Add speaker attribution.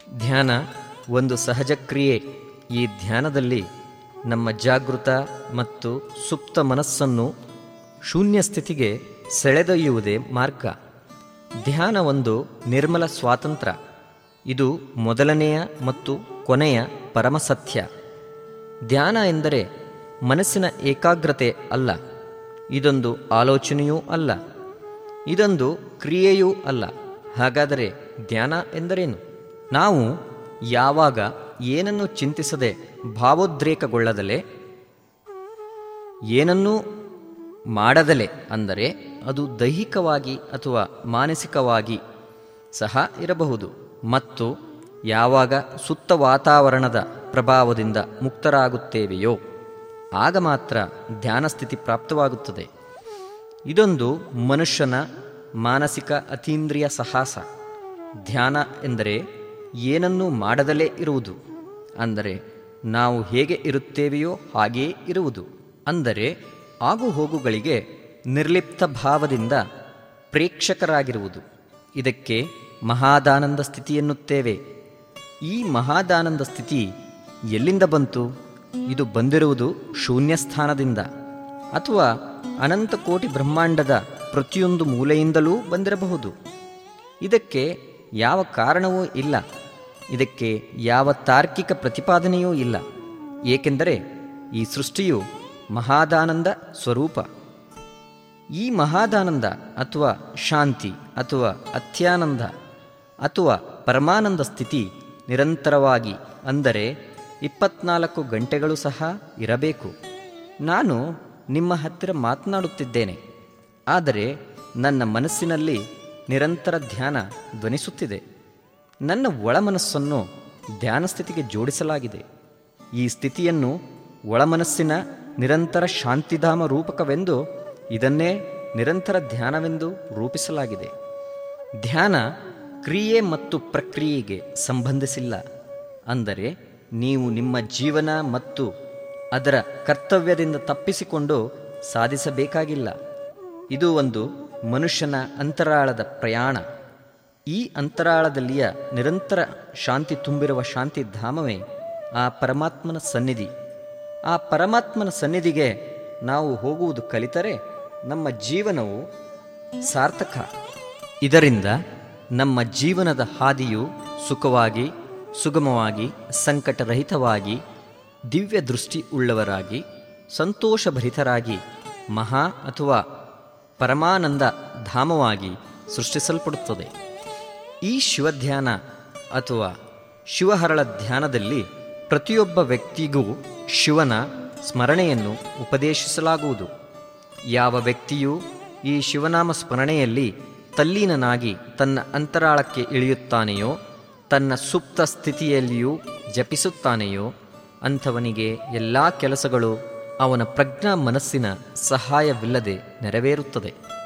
Speaker 1: ಧ್ಯಾನ ಒಂದು ಸಹಜ ಕ್ರಿಯೆ ಈ ಧ್ಯಾನದಲ್ಲಿ ನಮ್ಮ ಜಾಗೃತ ಮತ್ತು ಸುಪ್ತ ಮನಸ್ಸನ್ನು ಶೂನ್ಯ ಸ್ಥಿತಿಗೆ ಸೆಳೆದೊಯ್ಯುವುದೇ ಮಾರ್ಗ ಧ್ಯಾನ ಒಂದು ನಿರ್ಮಲ ಸ್ವಾತಂತ್ರ್ಯ ಇದು ಮೊದಲನೆಯ ಮತ್ತು ಕೊನೆಯ ಪರಮಸತ್ಯ ಧ್ಯಾನ ಎಂದರೆ ಮನಸ್ಸಿನ ಏಕಾಗ್ರತೆ ಅಲ್ಲ ಇದೊಂದು ಆಲೋಚನೆಯೂ ಅಲ್ಲ ಇದೊಂದು ಕ್ರಿಯೆಯೂ ಅಲ್ಲ ಹಾಗಾದರೆ ಧ್ಯಾನ ಎಂದರೇನು ನಾವು ಯಾವಾಗ ಏನನ್ನು ಚಿಂತಿಸದೆ ಭಾವೋದ್ರೇಕಗೊಳ್ಳದಲೆ ಏನನ್ನೂ ಮಾಡದಲೆ ಅಂದರೆ ಅದು ದೈಹಿಕವಾಗಿ ಅಥವಾ ಮಾನಸಿಕವಾಗಿ ಸಹ ಇರಬಹುದು ಮತ್ತು ಯಾವಾಗ ಸುತ್ತ ವಾತಾವರಣದ ಪ್ರಭಾವದಿಂದ ಮುಕ್ತರಾಗುತ್ತೇವೆಯೋ ಆಗ ಮಾತ್ರ ಧ್ಯಾನ ಸ್ಥಿತಿ ಪ್ರಾಪ್ತವಾಗುತ್ತದೆ ಇದೊಂದು ಮನುಷ್ಯನ ಮಾನಸಿಕ ಅತೀಂದ್ರಿಯ ಸಾಹಸ ಧ್ಯಾನ ಎಂದರೆ ಏನನ್ನೂ ಮಾಡದಲೇ ಇರುವುದು ಅಂದರೆ ನಾವು ಹೇಗೆ ಇರುತ್ತೇವೆಯೋ ಹಾಗೆಯೇ ಇರುವುದು ಅಂದರೆ ಆಗು ಹೋಗುಗಳಿಗೆ ನಿರ್ಲಿಪ್ತ ಭಾವದಿಂದ ಪ್ರೇಕ್ಷಕರಾಗಿರುವುದು ಇದಕ್ಕೆ ಮಹಾದಾನಂದ ಸ್ಥಿತಿ ಎನ್ನುತ್ತೇವೆ ಈ ಮಹಾದಾನಂದ ಸ್ಥಿತಿ ಎಲ್ಲಿಂದ ಬಂತು ಇದು ಬಂದಿರುವುದು ಶೂನ್ಯ ಸ್ಥಾನದಿಂದ ಅಥವಾ ಅನಂತ ಕೋಟಿ ಬ್ರಹ್ಮಾಂಡದ ಪ್ರತಿಯೊಂದು ಮೂಲೆಯಿಂದಲೂ ಬಂದಿರಬಹುದು ಇದಕ್ಕೆ ಯಾವ ಕಾರಣವೂ ಇಲ್ಲ ಇದಕ್ಕೆ ಯಾವ ತಾರ್ಕಿಕ ಪ್ರತಿಪಾದನೆಯೂ ಇಲ್ಲ ಏಕೆಂದರೆ ಈ ಸೃಷ್ಟಿಯು ಮಹಾದಾನಂದ ಸ್ವರೂಪ ಈ ಮಹಾದಾನಂದ ಅಥವಾ ಶಾಂತಿ ಅಥವಾ ಅತ್ಯಾನಂದ ಅಥವಾ ಪರಮಾನಂದ ಸ್ಥಿತಿ ನಿರಂತರವಾಗಿ ಅಂದರೆ ಇಪ್ಪತ್ನಾಲ್ಕು ಗಂಟೆಗಳು ಸಹ ಇರಬೇಕು ನಾನು ನಿಮ್ಮ ಹತ್ತಿರ ಮಾತನಾಡುತ್ತಿದ್ದೇನೆ ಆದರೆ ನನ್ನ ಮನಸ್ಸಿನಲ್ಲಿ ನಿರಂತರ ಧ್ಯಾನ ಧ್ವನಿಸುತ್ತಿದೆ ನನ್ನ ಒಳಮನಸ್ಸನ್ನು ಧ್ಯಾನ ಸ್ಥಿತಿಗೆ ಜೋಡಿಸಲಾಗಿದೆ ಈ ಸ್ಥಿತಿಯನ್ನು ಒಳಮನಸ್ಸಿನ ನಿರಂತರ ಶಾಂತಿಧಾಮ ರೂಪಕವೆಂದು ಇದನ್ನೇ ನಿರಂತರ ಧ್ಯಾನವೆಂದು ರೂಪಿಸಲಾಗಿದೆ ಧ್ಯಾನ ಕ್ರಿಯೆ ಮತ್ತು ಪ್ರಕ್ರಿಯೆಗೆ ಸಂಬಂಧಿಸಿಲ್ಲ ಅಂದರೆ ನೀವು ನಿಮ್ಮ ಜೀವನ ಮತ್ತು ಅದರ ಕರ್ತವ್ಯದಿಂದ ತಪ್ಪಿಸಿಕೊಂಡು ಸಾಧಿಸಬೇಕಾಗಿಲ್ಲ ಇದು ಒಂದು ಮನುಷ್ಯನ ಅಂತರಾಳದ ಪ್ರಯಾಣ ಈ ಅಂತರಾಳದಲ್ಲಿಯ ನಿರಂತರ ಶಾಂತಿ ತುಂಬಿರುವ ಶಾಂತಿ ಧಾಮವೇ ಆ ಪರಮಾತ್ಮನ ಸನ್ನಿಧಿ ಆ ಪರಮಾತ್ಮನ ಸನ್ನಿಧಿಗೆ ನಾವು ಹೋಗುವುದು ಕಲಿತರೆ ನಮ್ಮ ಜೀವನವು ಸಾರ್ಥಕ ಇದರಿಂದ ನಮ್ಮ ಜೀವನದ ಹಾದಿಯು ಸುಖವಾಗಿ ಸುಗಮವಾಗಿ ಸಂಕಟರಹಿತವಾಗಿ ದಿವ್ಯ ದೃಷ್ಟಿ ಉಳ್ಳವರಾಗಿ ಸಂತೋಷಭರಿತರಾಗಿ ಮಹಾ ಅಥವಾ ಪರಮಾನಂದ ಧಾಮವಾಗಿ ಸೃಷ್ಟಿಸಲ್ಪಡುತ್ತದೆ ಈ ಶಿವಧ್ಯಾನ ಅಥವಾ ಶಿವಹರಳ ಧ್ಯಾನದಲ್ಲಿ ಪ್ರತಿಯೊಬ್ಬ ವ್ಯಕ್ತಿಗೂ ಶಿವನ ಸ್ಮರಣೆಯನ್ನು ಉಪದೇಶಿಸಲಾಗುವುದು ಯಾವ ವ್ಯಕ್ತಿಯು ಈ ಶಿವನಾಮ ಸ್ಮರಣೆಯಲ್ಲಿ ತಲ್ಲೀನನಾಗಿ ತನ್ನ ಅಂತರಾಳಕ್ಕೆ ಇಳಿಯುತ್ತಾನೆಯೋ ತನ್ನ ಸುಪ್ತ ಸ್ಥಿತಿಯಲ್ಲಿಯೂ ಜಪಿಸುತ್ತಾನೆಯೋ ಅಂಥವನಿಗೆ ಎಲ್ಲ ಕೆಲಸಗಳು ಅವನ ಪ್ರಜ್ಞಾ ಮನಸ್ಸಿನ ಸಹಾಯವಿಲ್ಲದೆ ನೆರವೇರುತ್ತದೆ